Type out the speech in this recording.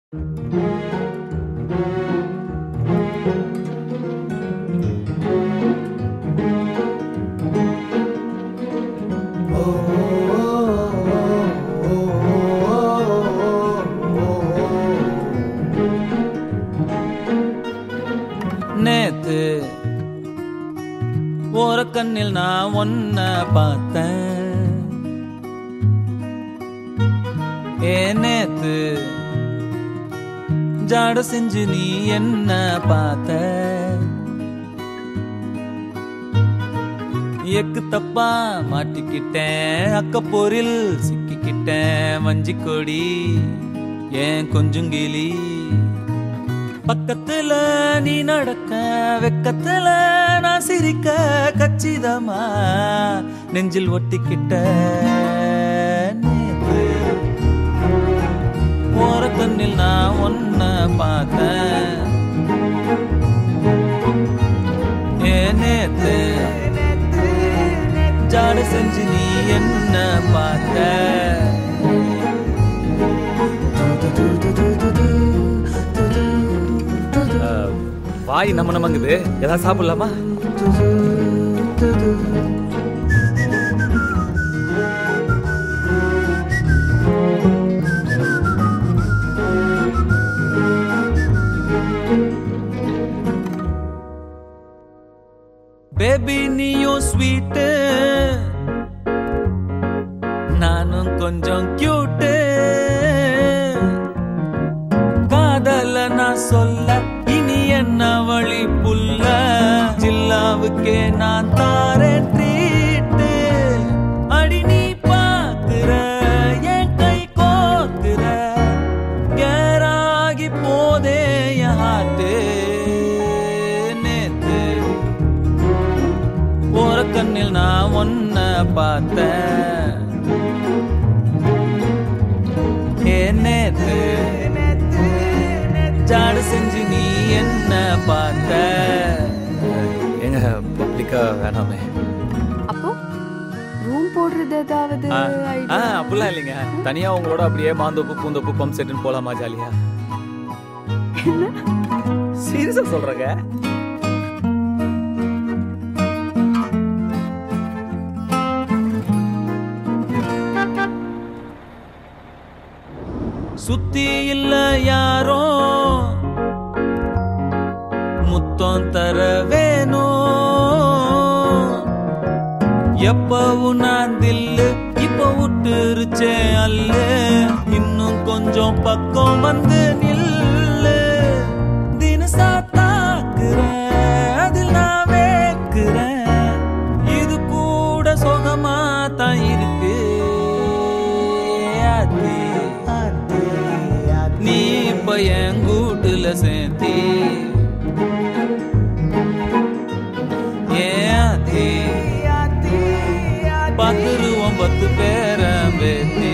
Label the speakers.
Speaker 1: நேத்து ஓரக்கண்ணில் நான் ஒன்ன பார்த்தேன் ஏ நேத்து ஜாட செஞ்சு நீ என்ன பார்த்த எக்கு தப்பா மாட்டிக்கிட்டேன் அக்கப்போரில் சிக்கிக்கிட்டேன் வஞ்சி கொடி ஏன் கொஞ்சுங்கிளி பக்கத்துல நீ நடக்க வெக்கத்துல நான் சிரிக்க கச்சிதமா நெஞ்சில் ஒட்டிக்கிட்ட நேத்து ஓர கண்ணில் நான் ஒன்ன பார்த்தேன் ஏ நேத்து ஜாட செஞ்சு நீ என்ன பார்த்த
Speaker 2: அஹ், வாய் நம்ம நமங்குது ஏதாவது சாப்பிடலாமா
Speaker 1: பேபி நீயும் ஸ்வீட்டு நானும் கொஞ்சம் கியூட்டு காதல நான் சொல்ல இனி என்ன வழி புல்ல ஜில்லாவுக்கே நான் தாரேன் ட்ரீட்டு அடி நீ பாக்குற என் கை கோக்குற கேராகி போதே என் ஹார்ட்டு நேத்து ஓர கண்ணில் நான் ஒன்ன பார்த்தேன் ஏ நேத்து ஜாடு செஞ்சு நீ என்ன பார்த்த
Speaker 2: ஏங்க பப்ளிக்கா வேணாமே
Speaker 3: அப்போ ரூம் போடுறது ஏதாவது
Speaker 2: ஆ,
Speaker 3: idea?
Speaker 2: ஆ, அப்படிலாம் இல்லைங்க தனியா உங்களோட அப்படியே மாந்தோப்பு பூந்தோப்பு பம்ப் செட்டுன்னு போலாமா ஜாலியா சீரியஸா சொல்றேங்க
Speaker 1: சுத்தி இல்ல யாரோ முத்தம் தர வேணும் எப்பவும் நான் தில்லு இப்ப விட்டுருச்சே அல்ல இன்னும் கொஞ்சம் பக்கம் வந்து நில்லு தினசா தாக்குறேன் அதில் நான் வேக்குறேன் இது கூட சுகமா தான் இருக்கு ஆத்தி, நீ இப்ப என் கூட்டுல சேர்த்தி ஏன் ஆத்தி, பத்துருவோம் பத்து பேர பேத்தி